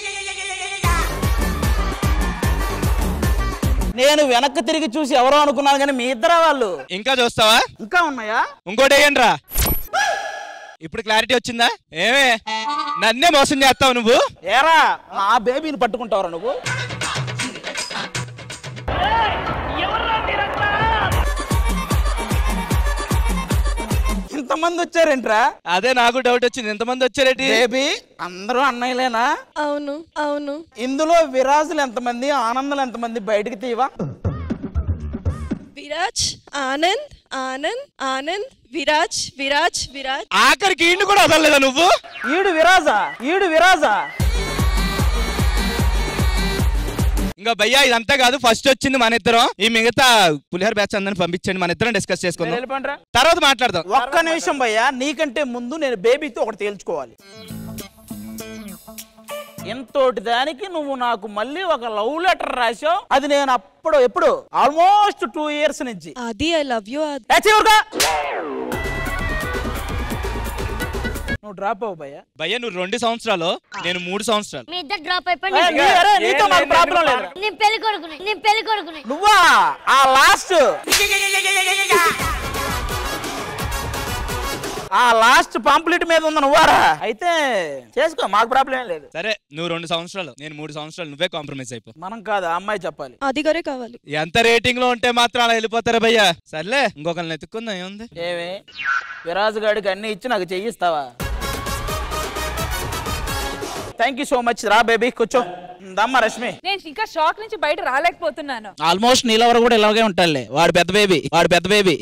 నేను వెనక్కి తిరిగి చూసి ఎవరో అనుకున్నాను కానీ మీ ఇద్దరా వాళ్ళు ఇంకా చూస్తావా ఇంకా ఉన్నాయా ఇంకోటి వేయండి రా ఇప్పుడు క్లారిటీ వచ్చిందా ఏమే నన్నే మోసం చేస్తావు నువ్వు ఏరా నా బేబీని పట్టుకుంటావరా నువ్వు ఇంతమంది వచ్చారేంట్రా అదే నాకు డౌట్ వచ్చింది ఎంతమంది వచ్చారేటి బేబీ అందరూ అన్నయ్యలేనా అవును అవును ఇందులో విరాజులు ఎంతమంది ఆనందాలు ఎంతమంది బయటికి తీవా విరాజ్ ఆనంద్ ఆనంద్ ఆనంద్ విరాజ్ విరాజ్ విరాజ్ ఆఖరికి ఇండు కూడా వదలలేదా నువ్వు ఈడు విరాజా ఈడు విరాజా ఇంకా భయ్యా ఇదంతా కాదు ఫస్ట్ వచ్చింది మన ఇద్దరం ఈ మిగతా పులిహోర బ్యాచ్ అందరిని పంపించండి మన ఇద్దరం డిస్కస్ చేసుకుందాం వెళ్ళిపోండ్రా. తర్వాత మాట్లాడదాం ఒక్క నిమిషం భయ్యా నీకంటే ముందు నేను బేబీతో ఒకటి తేల్చుకోవాలి ఎంతోటి దానికి నువ్వు నాకు మళ్ళీ ఒక లవ్ లెటర్ రాసావు అది నేను అప్పుడు ఎప్పుడు ఆల్మోస్ట్ టూ ఇయర్స్ నుంచి అది ఐ లవ్ యూ ఏ, చివరిగా. నువ్వు డ్రాప్ అవ్వు భయ్యా భయ్యా నువ్వు రెండు సంవత్సరాలు నేను మూడు సంవత్సరాలు మీ ఇద్దరు డ్రాప్ ఏ, నీ- అరే, నీతో మాకు ప్రాబ్లం లేదు నేను పెళ్లి కొడుకుని నేను పెళ్లి కొడుకుని నువ్వా ఆ లాస్ట్ ఆ లాస్ట్ పాంప్లెట్ మీద ఉంది నువ్వారా అయితే చేసుకో మాకు ప్రాబ్లం ఏం లేదు సరే నువ్వు రెండు సంవత్సరాలు నేను మూడు సంవత్సరాలు నువ్వే కాంప్రమైజ్ అయిపో మనం కాదు ఆ అమ్మాయి చెప్పాలి అది గరే కావాలి ఎంత రేటింగ్ లో ఉంటే మాత్రం అలా వెళ్ళిపోతారా భయ్యా సర్లే ఇంకొకరిని ఎత్తుకుందాం ఏముంది ఏమి విరాజు గాడికి అన్ని ఇచ్చి నాకు చెయ్యిస్తావా థ్యాంక్ యూ సో మచ్ రా బేబీ కూర్చో దమ్మ రష్మి నేను ఇంకా షాక్ నుంచి బయట రాలేకపోతున్నాను ఆల్మోస్ట్ నీలవర కూడా ఇలాగే ఉంటాడులే వాడు పెద్ద బేబీ వాడు పెద్ద బేబీ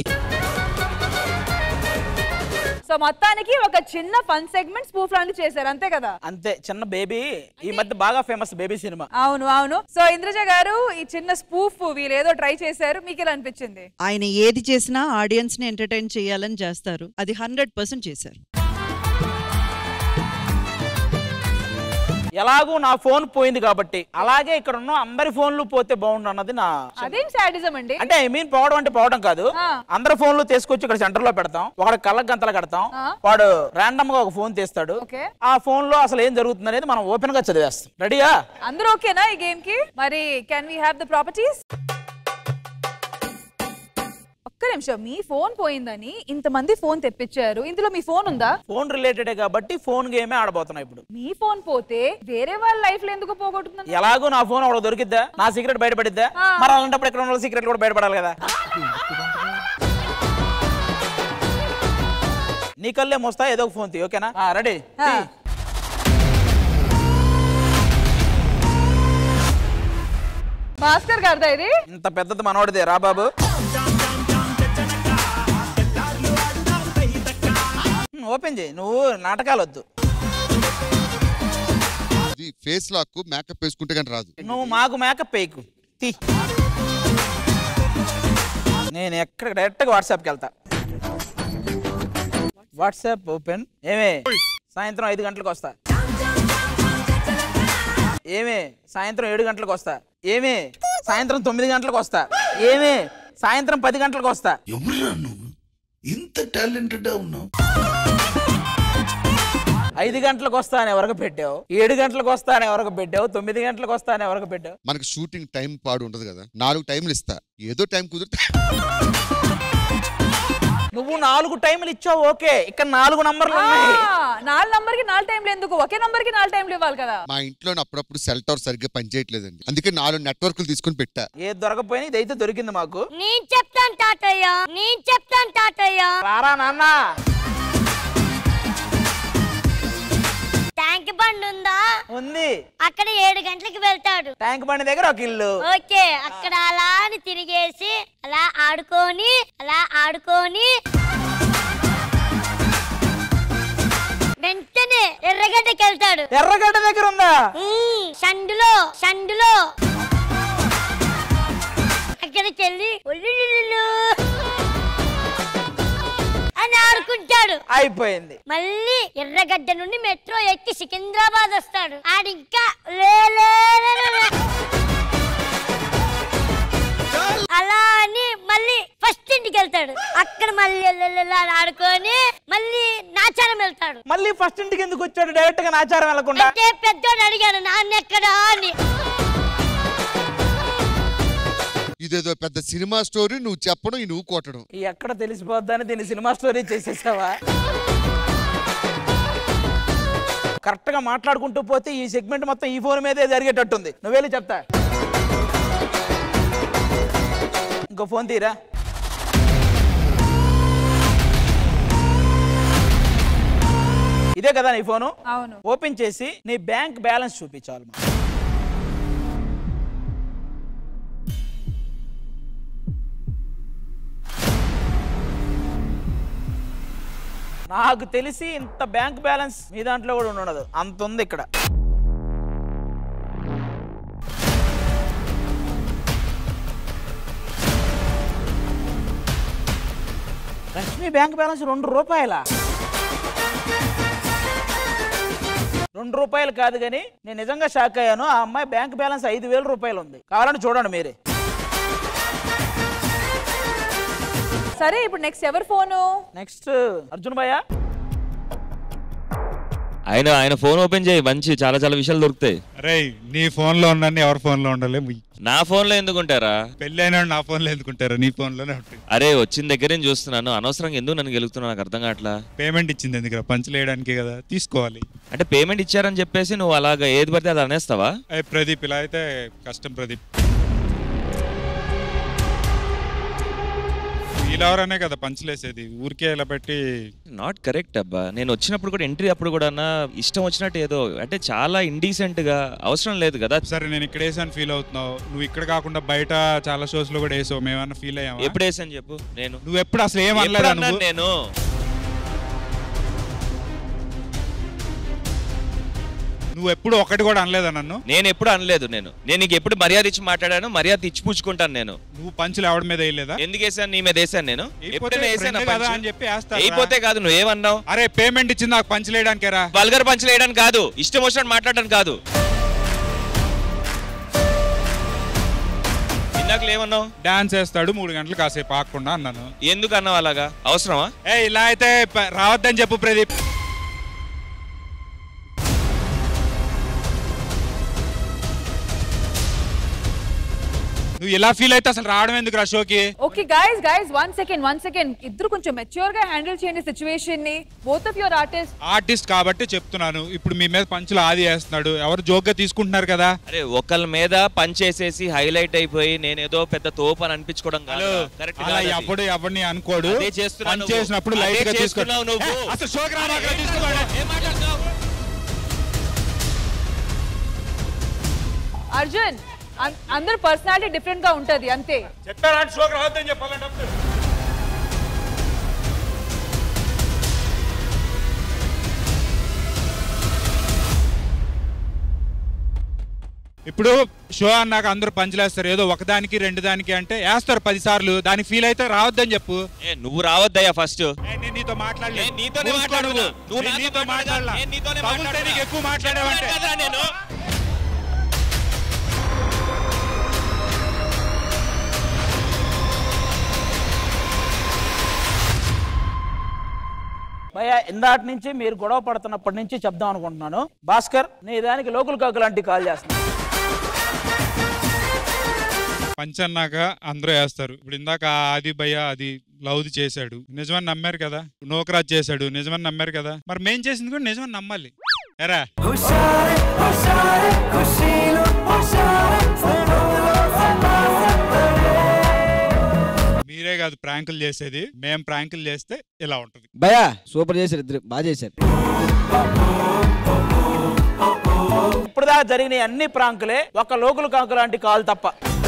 సో మొత్తానికి ఒక చిన్న ఫన్ సెగ్మెంట్ స్పూఫ్ లాంటి చేశారు అంతే కదా అంతే చిన్న బేబీ ఈ మధ్య బాగా ఫేమస్ బేబీ సినిమా అవును అవును సో ఇంద్రజ గారు ఈ చిన్న స్పూఫ్ వీళ్ళు ఏదో ట్రై చేశారు మీకు ఎలా అనిపించింది ఆయన ఏది చేసినా ఆడియన్స్ ని ఎంటర్టైన్ చేయాలని చేస్తారు అది హండ్రెడ్ పర్సెంట్ చేశారు ఎలాగూ నా ఫోన్ పోయింది కాబట్టి అలాగే ఇక్కడ ఉన్న అందరి ఫోన్లు పోతే బాగుండు అన్నది నా అదేం సాడిజం అండి అంటే ఐ మీన్ పోవడం అంటే పోవడం కాదు ఆ. అందరి ఫోన్లు తీసుకొచ్చి ఇక్కడ సెంటర్ లో పెడతాం ఒకటి కళ్ళకి గంతలు కడతాం ఆ. వాడు ర్యాండమ్ గా ఒక ఫోన్ తీస్తాడు ఓకే ఆ ఫోన్ లో అసలు ఏం జరుగుతుంది అనేది మనం ఓపెన్ గా చదివేస్తాం రెడీయా అందరూ ఓకేనా ఈ గేమ్ కి మరి can we have the properties ఒక్క నిమిషం మీ ఫోన్ పోయిందని ఇంతమంది ఫోన్ తెప్పించారు ఇందులో మీ ఫోన్ ఉందా ఫోన్ రిలేటెడ్ కాబట్టి ఫోన్ గేమే ఆడబోతున్నాం ఇప్పుడు మీ ఫోన్ పోతే వేరే వాళ్ళ లైఫ్ లో ఎందుకు పోగొట్టుకుంటున్నారు ఎలాగో నా ఫోన్ ఒకటి దొరికిద్దా నా సీక్రెట్ బయటపడిద్దా ఆ. మరి అలాంటప్పుడు ఇక్కడ ఉన్న సీక్రెట్ కూడా బయటపడాలి కదా నీ కళ్ళే మోస్తా ఏదో ఒక ఫోన్ తీ ఓకేనా రెడీ భాస్కర్ గారిదా ఇది ఇంత పెద్దది మనోడిదే రా బాబు ఓపెన్ చేయి నువ్వు నాటకాలు వద్దు ఇది ఫేస్ లాక్ మేకప్ వేసుకుంటే కానీ రాదు నువ్వు మాకు మేకప్ వేయకు తీ నేను ఎక్కడ డైరెక్ట్గా వాట్సాప్కి వెళ్తా వాట్సాప్ ఓపెన్ ఏమే సాయంత్రం ఐదు గంటలకు వస్తా ఏమే సాయంత్రం ఏడు గంటలకు వస్తా ఏమే సాయంత్రం తొమ్మిది గంటలకు వస్తా ఏమే సాయంత్రం పది గంటలకు వస్తా ఎవరురా నువ్వు ఇంత టాలెంటెడ్ ఉన్నావు ఐదు గంటలకు వస్తా అని ఎవరికి పెట్టావు ఏడు గంటలకు వస్తా అని ఎవరికి పెట్టావు తొమ్మిది గంటలకు వస్తా అని ఎవరికి పెట్టావు మనకి షూటింగ్ టైం పాడు ఉండదు కదా నాలుగు టైంలు ఇస్తా ఏదో టైం కుదిరితే నువ్వు నాలుగు టైంలు ఇచ్చావు ఓకే ఇక్కడ నాలుగు నంబర్లు ఉన్నాయి నాలుగు నంబర్ కి నాలుగు టైంలు ఎందుకు ఒకే నంబర్ కి నాలుగు టైంలు ఇవ్వాలి కదా మా ఇంట్లో అప్పుడప్పుడు సెల్ టవర్ సరిగ్గా పనిచేయట్లేదండి అందుకే నాలుగు నెట్వర్క్లు తీసుకొని పెట్టా ఏ దొరకపోయినా ఇదైతే దొరికింది మాకు నేను చెప్తాను తాతయ్య నేను చెప్తాను తాతయ్య రారా నాన్న ట్యాంక్ బండ్ ఉందా ఉంది అక్కడ ఏడు గంటలకు వెళ్తాడు ట్యాంక్ బండి దగ్గర ఒక ఇల్లు ఓకే అక్కడ అలా అని తిరిగేసి అలా ఆడుకొని అలా ఆడుకొని వెంటనే ఎర్రగడ్డకి వెళ్తాడు ఎర్రగడ్డ దగ్గర ఉందా ఉమ్, సండులో సండులో అక్కడికి వెళ్ళి "ఉల్లులులులు" అని ఆడుకుంటాడు అయిపోయింది మళ్ళీ ఎర్రగడ్డ నుండి మెట్రో ఎక్కి సికింద్రాబాద్ వస్తాడు ఆడింకా లే లే లే లే లే. అలా అని మళ్ళీ ఫస్ట్ ఇంటికి వెళ్తాడు అక్కడ మళ్ళీ ఎల్లెల్లెల్ల అని ఆడుకొని మళ్ళీ నాచారం వెళ్తాడు మళ్ళీ ఫస్ట్ ఇంటికి ఎందుకు వచ్చాడు డైరెక్ట్ గా నాచారం వెళ్ళకుండా అంటే పెద్దోడు అడిగాడు నాన్న ఎక్కడా అని ఇదేదో పెద్ద సినిమా స్టోరీ నువ్వు చెప్పడం ఈ నువ్వు కొట్టడం ఈ ఎక్కడ తెలిసిపోద్దని దీన్ని సినిమా స్టోరీ చేసేసావా కరెక్ట్ గా మాట్లాడుకుంటూ పోతే ఈ సెగ్మెంట్ మొత్తం ఈ ఫోన్ మీదే జరిగేటట్టుంది నువ్వేలి చెప్తా ఇంకో ఫోన్ తీరా ఇదే కదా నీ ఫోను అవును ఓపెన్ చేసి నీ బ్యాంక్ బ్యాలెన్స్ చూపించాలి మాకు. నాకు తెలిసి ఇంత బ్యాంక్ బ్యాలెన్స్ మీ దాంట్లో కూడా ఉండదు అంత ఉంది ఇక్కడ లక్ష్మి బ్యాంక్ బ్యాలెన్స్ రెండు రూపాయల రెండు రూపాయలు కాదు కానీ నేను నిజంగా షాక్ అయ్యాను ఆ అమ్మాయి బ్యాంక్ బ్యాలెన్స్ ఐదు వేల రూపాయలు ఉంది కావాలని చూడండి మీరే సరే ఇప్పుడు నెక్స్ట్ ఎవరి ఫోను నెక్స్ట్ అర్జున్ భయ్య ఆయన ఆయన ఫోన్ ఓపెన్ చేయి మంచి చాలా చాలా విషయాలు దొరుకుతాయి అరే నీ ఫోన్ లో ఉన్నాను ఎవరి ఫోన్ లో ఉండాలి నా ఫోన్ లో ఎందుకుంటారా పెళ్ళైన నా ఫోన్ లో ఎందుకుంటారు నీ ఫోన్ లోనే ఉంటుంది అరే వచ్చిన దగ్గర నుంచి చూస్తున్నాను అనవసరంగా ఎందుకు నన్ను గెలుగుతున్నా నాకు అర్థం కావట్లా పేమెంట్ ఇచ్చింది ఎందుకు పంచులు వేయడానికి కదా తీసుకోవాలి అంటే పేమెంట్ ఇచ్చారని చెప్పేసి నువ్వు అలాగా ఏది పడితే అది అనేస్తావా అయ్యి ప్రదీప్ ఇలా అయితే కష్టం ప్రదీప్ వీళ్ళెవరనే కదా పంచులేసేది ఊరికే ఇలా పెట్టి నాట్ కరెక్ట్ అబ్బా నేను వచ్చినప్పుడు కూడా ఎంట్రీ అప్పుడు కూడా నా ఇష్టం వచ్చినట్టు ఏదో అంటే చాలా ఇండీసెంట్ గా అవసరం లేదు కదా సరే నేను ఇక్కడ వేసాను ఫీల్ అవుతున్నావు నువ్వు ఇక్కడ కాకుండా బయట చాలా షోస్ లో కూడా వేసావు మేమన్నా ఫీల్ అయ్యాము ఎప్పుడు వేసాను చెప్పు నేను నువ్వు ఎప్పుడు అసలు ఏం ఎప్పుడు అనలేదా అన్నాను నువ్వు నేను నువ్వు ఎప్పుడు ఒకటి కూడా అనలేదా నన్ను నేను ఎప్పుడు అనలేదు నేను నేను నీకు ఎప్పుడు మర్యాద ఇచ్చి మాట్లాడాను మర్యాద ఇచ్చి పుచ్చుకుంటాను నేను నువ్వు పంచులు ఎవడి మీద వేయలేదా ఎందుకు వేసాను నీ మీద వేసాను నేను ఎప్పుడైనా వేసానా friend కదా పంచు? అని చెప్పి వేస్తారా? అయిపోతే కాదు నువ్వేమన్నావు అరే పేమెంట్ ఇచ్చింది నాకు పంచులు వేయడానికేరా బల్గర్ పంచులు వేయడానికి కాదు ఇష్టం వచ్చినట్టు మాట్లాడడానికి కాదు ఇందాక ఏమన్నావు డాన్స్ వేస్తాడు మూడు గంటలు కాసేపు ఆగకుండా అన్నాను ఎందుకు అన్నావు అలాగా అవసరమా ఏ ఇలా అయితే ప- రావద్దని చెప్పు ప్రదీప్ నువ్వు ఇలా ఫీల్ అయితే అసలు రావడం ఎందుకు రా షోకి okay guys guys one second one second ఇద్దరు కొంచెం మెచ్యూర్ గా హ్యాండిల్ చేయండి సిచువేషన్ ని both of your artist artist కాబట్టి చెప్తున్నాను ఇప్పుడు మీ మీద పంచులు ఆది వేస్తున్నాడు ఎవరు జోక్ గా తీసుకుంటున్నారు కదా అరే ఒకళ్ళ మీద పంచేసేసి హైలైట్ అయిపోయి నేనేదో పెద్ద తోపు అని అనిపించుకోవడం కాదు కరెక్ట్ అలా ఎప్పుడు ఎవరిని అనుకోడు అదే చేస్తున్నావు పని నువ్వు. చేసినప్పుడు అదే లైట్ గా తీసుకో చేస్తున్నావు నువ్వు. ఏ, అసలు షోకి రామాక తీసుకోవాడు అర్జున్ అం- అందరు పర్సనాలిటీ డిఫరెంట్ గా ఉంటది అంతే చెప్పారా షోకి రావద్దని చెప్పాలంటే ఇప్పుడు షో అన్నాక అందరూ పంచలేస్తారు ఏదో ఒకదానికి రెండు దానికి అంటే వేస్తారు పది సార్లు దానికి ఫీల్ అయితే రావద్దని చెప్పు ఏ, నువ్వు రావద్దయ్యా ఫస్ట్ నేను నీతో మాట్లాడలేదు నీతోనే మూసుకో మాట్లాడుతున్నా. నువ్వు. నువ్వు నేను నాతో నీతో మాట్లాడలా. మాట్లాడలా నేను నీతోనే తగులుతే మాట్లాడుతున్నా. నీకు ఎక్కువ మాట్లాడావంటే చెప్పాను కదరా నేను భయ ఇందాటి నుంచి మీరు గొడవ పడుతున్నప్పటి నుంచి చెప్దాం అనుకుంటున్నాను భాస్కర్ నీ దానికి లోకల్ కాకు లాంటి కాల్ చేస్తున్నా పంచన్నాక అందరూ వేస్తారు ఇప్పుడు ఇందాక ఆ ఆది భయ్య అది లవ్ది చేశాడు నిజమని నమ్మారు కదా నోకరాజ్ చేశాడు నిజమని నమ్మారు కదా మరి మేం చేసింది కూడా నిజమని నమ్మాలి ఎరా మీరే కాదు ప్రాంకులు చేసేది మేం ప్రాంకులు చేస్తే ఇలా ఉంటది భయా సూపర్ చేశారు ఇద్దరు బాగా చేశారు ఇప్పుడు దాకా జరిగిన అన్ని ప్రాంకులే ఒక లోకల్ కాకు లాంటి కాల్ తప్ప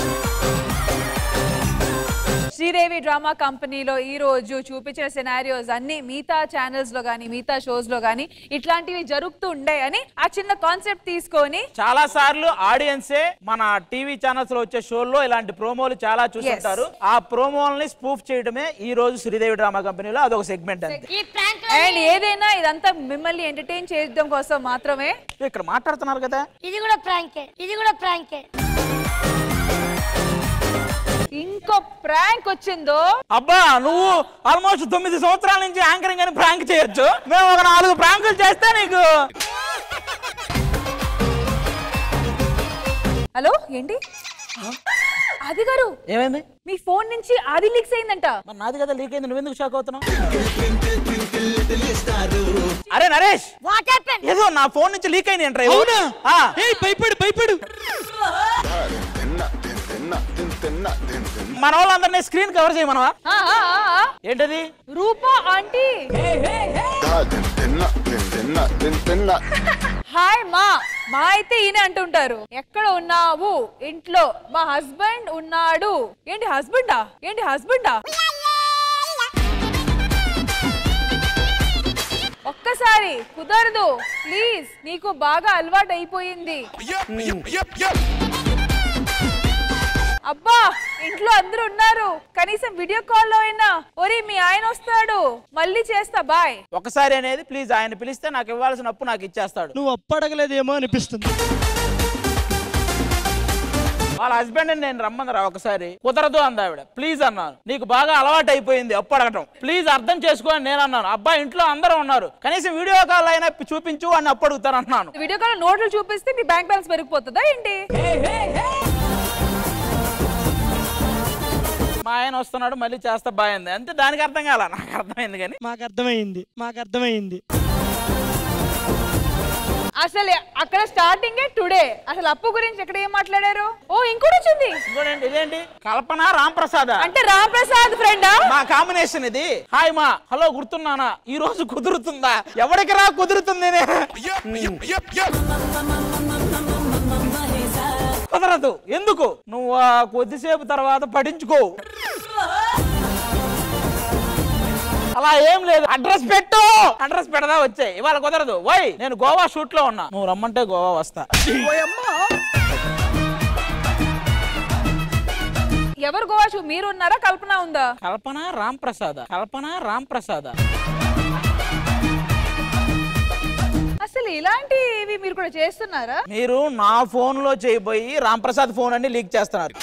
శ్రీదేవి డ్రామా కంపెనీలో ఈ రోజు చూపించిన సినారియోస్ అన్ని మిగతా ఛానల్స్ లో గానీ మిగతా షోస్ లో గానీ ఇట్లాంటివి జరుగుతూ ఉండే అని ఆ చిన్న కాన్సెప్ట్ తీసుకొని చాలా సార్లు ఆడియన్సే మన టీవీ ఛానల్స్ లో వచ్చే షోల్లో ఇలాంటి ప్రోమోలు చాలా చూస్తుంటారు ఆ ప్రోమోల్ని స్పూఫ్ చేయడమే ఈ రోజు శ్రీదేవి డ్రామా కంపెనీలో అదొక సెగ్మెంట్ అంతే అండ్ ఏదైనా ఇదంతా మిమ్మల్ని ఎంటర్టైన్ చేయడం కోసం మాత్రమే ఇక్కడ మాట్లాడుతున్నారు కదా ఇది కూడా ప్రాంకే ఇది కూడా ప్రాంకే ఇంకో ప్రాంక్ వచ్చిందో అబ్బా నువ్వు ఆల్మోస్ట్ తొమ్మిది సంవత్సరాల నుంచి యాంకరింగ్ అని ప్రాంక్ చేయొచ్చు మేము ఒక నాలుగు ప్రాంకులు చేస్తే నీకు హలో ఏంటి ఆది గారు ఏమైంది మీ ఫోన్ నుంచి ఆది లీక్స్ అయిందంట నాది కదా లీక్ అయింది నువ్వెందుకు షాక్ అవుతున్నావు అరే నరేష్ ఏదో నా ఫోన్ నుంచి లీక్ అయింది అంటారా అవునా? భయపడు భయపడు మన వాళ్ళందరినీ స్క్రీన్ కవర్ చేయమనవా ఆ, ఆ, ఆ, ఆ. ఏంటది రూపా ఆంటీ హాయ్ మా మా అయితే ఈయన అంటుంటారు ఎక్కడ ఉన్నావు ఇంట్లో మా హస్బెండ్ ఉన్నాడు ఏంటి హస్బెండా ఏంటి హస్బెండా ఒక్కసారి కుదరదు ప్లీజ్ నీకు బాగా అలవాటు అయిపోయింది అబ్బా ఇంట్లో అందరూ ఉన్నారు కనీసం వీడియో కాల్ లో అయినా ఒరి మీ ఆయన వస్తాడు మళ్ళీ చేస్తా బాయ్ ఒకసారి అనేది ప్లీజ్ ఆయన పిలిస్తే నాకు ఇవ్వాల్సిన అప్పు నాకు ఇచ్చేస్తాడు నువ్వు అప్పడగలేదేమో అనిపిస్తుంది వాళ్ళ హస్బెండ్ నేను రమ్మన్నరా ఒకసారి కుదరదు అంది ఆవిడ ప్లీజ్ అన్నాను నీకు బాగా అలవాటు అయిపోయింది అప్పు అడగటం ప్లీజ్ అర్థం చేసుకో అని నేను అన్నాను అబ్బాయి ఇంట్లో అందరూ ఉన్నారు కనీసం వీడియో కాల్ అయినా చూపించు అని అప్పు అడుగుతాను అన్నాను వీడియో కాల్ నోట్లు చూపిస్తే మీ బ్యాంక్ బ్యాలెన్స్ పెరిగిపోతుందా ఏంటి మా ఆయన వస్తున్నాడు మళ్ళీ చేస్తా బాగుంది అంతే దానికి అర్థం కాల నాకు అర్థమైంది కానీ మాకు అర్థమైంది మాకు అర్థమైంది అసలు అక్కడ స్టార్టింగ్ టుడే అసలు అప్పు గురించి ఎక్కడ ఏం మాట్లాడారు ఓ ఇంకోటి వచ్చింది ఇంకోటి ఇదేంటి కల్పన రామ్ ప్రసాద్ అంటే రామ్ ప్రసాద్ ఫ్రెండా మా కాంబినేషన్ ఇది హాయ్ మా హలో గుర్తున్నానా ఈ రోజు కుదురుతుందా ఎవరికి రా కుదురుతుంది కుదరదు ఎందుకు నువ్వు ఆ కొద్దిసేపు తర్వాత పడించుకో అలా ఏం లేదు అడ్రస్ పెట్టు అడ్రస్ పెడదా వచ్చాయి ఇవాళ కుదరదు వై నేను గోవా షూట్ లో ఉన్నా నువ్వు రమ్మంటే గోవా వస్తా ఎవరు గోవాషు మీరు ఉన్నారా కల్పన ఉందా కల్పన రామ్ ప్రసాద్ కల్పన రామ్ ప్రసాద్ అసలు ఇలాంటివి మీరు కూడా చేస్తున్నారా మీరు నా ఫోన్ లో చేయబోయి రామ్ ప్రసాద్ ఫోన్ అన్ని లీక్ చేస్తున్నారు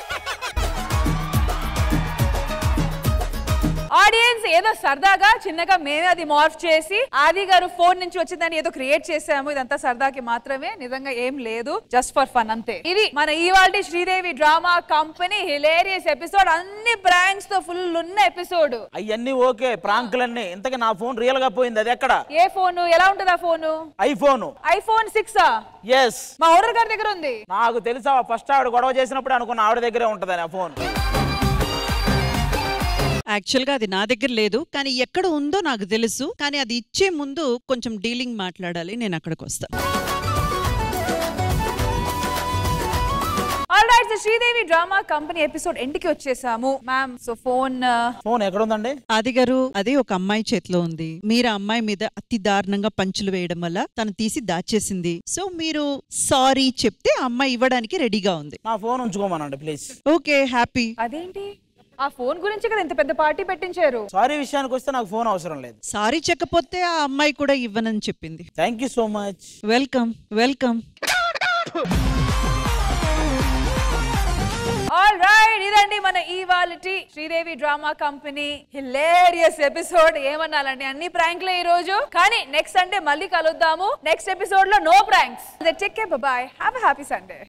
ఆడియన్స్ ఏదో సరదాగా చిన్నగా మేమే అది మార్ఫ్ చేసి ఆది గారు ఫోన్ నుంచి వచ్చిందని ఏదో క్రియేట్ చేసాము ఇదంతా సరదాకి మాత్రమే నిజంగా ఏం లేదు జస్ట్ ఫర్ ఫన్ అంతే ఇది మన ఇవాల్టి Sridevi drama company hilarious episode అన్ని ప్రాంక్స్ తో ఫుల్ ఉన్న ఎపిసోడ్ అవన్నీ ఓకే ప్రాంకులన్నీ ఇంతకీ నా ఫోన్ రియల్ గా పోయింది అది ఎక్కడ ఏ ఫోన్ ఎలా ఉంటది ఆ phone iPhone iPhone six S మా ఓనర్ గారి దగ్గర ఉంది నాకు తెలుసా ఫస్ట్ ఆవిడ గొడవ చేసినప్పుడు అనుకున్న ఆవిడ దగ్గరే ఉంటదని ఆ ఫోన్ యాక్చువల్గా అది నా దగ్గర లేదు కానీ ఎక్కడ ఉందో నాకు తెలుసు కానీ అది ఇచ్చే ముందు కొంచెం డీలింగ్ మాట్లాడాలి నేను అక్కడికి వస్తాను all right Sridevi drama company episode ఎండ్కి వచ్చేసాము మ్యామ్ సో ఫోన్ ఫోన్ ఎక్కడ ఉందండి ఆది గారు అది ఒక అమ్మాయి చేతిలో ఉంది మీరు ఆ అమ్మాయి మీద అతి దారుణంగా పంచులు వేయడం వల్ల తను తీసి దాచేసింది సో మీరు సారీ చెప్తే ఆ అమ్మాయి ఇవ్వడానికి రెడీగా ఉంది నా ఫోన్ ఉంచుకోమనండి ప్లీజ్ ఓకే హ్యాపీ అదేంటి ఆ ఫోన్ గురించి కదా ఇంత పెద్ద పార్టీ పెట్టించారు సారీ విషయానికి వస్తే నాకు ఫోన్ అవసరం లేదు సారీ చెప్పకపోతే ఆ అమ్మాయి కూడా ఇవ్వనని చెప్పింది thank you so much welcome welcome all right ఇదండి మన ఇవాళటి Sridevi drama company hilarious episode ఏమన్నాలండి అన్ని ప్రాంక్లే ఈ రోజు కానీ నెక్స్ట్ సండే మళ్ళీ కలుద్దాము నెక్స్ట్ ఎపిసోడ్ లో no pranks take care bye have happy Sunday